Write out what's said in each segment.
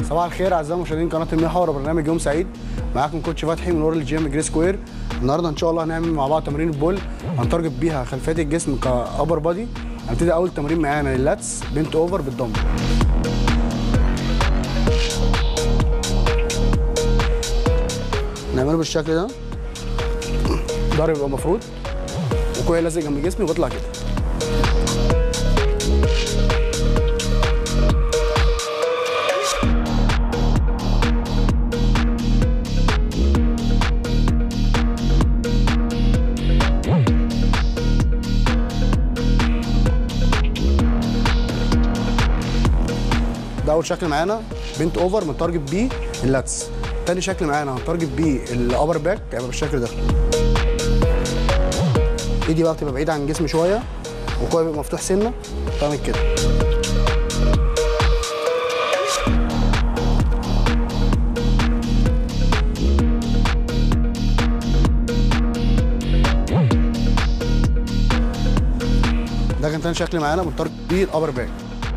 صباح الخير اعزائي المشاهدين قناه المحور وبرنامج يوم سعيد معاكم كوتش فتحي من ورا الجيم جري سكوير النهارده ان شاء الله هنعمل مع بعض تمارين البول هنتارجت بيها خلفيات الجسم كابر بادي هنبتدي اول تمرين معانا لللاتس بنت اوفر بالضم نعمله بالشكل ده ضهري بيبقى مفروض وكوعي لازق جنب جسمي واطلع كده ده اول شكل معانا بنت اوفر بنتارجت بيه اللاتس تاني شكل معانا هنتارجت بيه الابر باك هيبقى بالشكل ده ايدي بقى بتبقى بعيده عن جسمي شويه وكوعي بيبقى مفتوح سنه تعمل كده ده كان تاني شكل معانا بنتارجت بيه الابر باك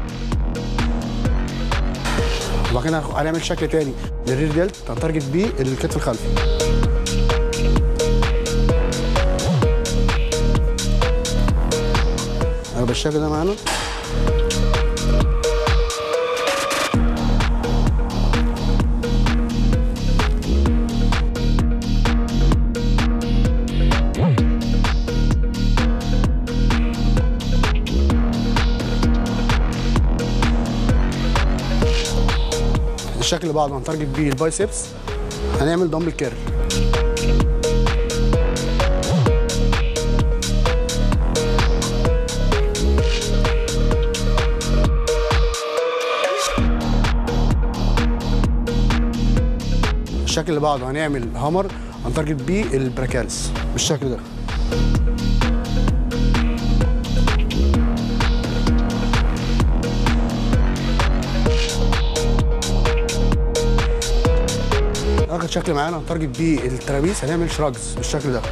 وبعد كده هنعمل شكل تاني للرير ديلت هنتارجت بيه الكتف الخلفي انا بالشكل ده معانا الشكل اللي بعده هنتارجت بيه البايسبس هنعمل دمبل كيرل الشكل اللي بعده هنعمل هامر هنتارجت بيه البراكالس بالشكل ده اخر شكل معانا هنتارجت بيه الترابيس هنعمل شراجز بالشكل ده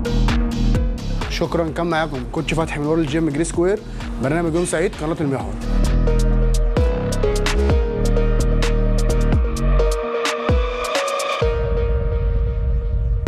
شكرا كان معاكم كوتش فتحي من ورا الجيم جري سكوير برنامج يوم سعيد قناه المحور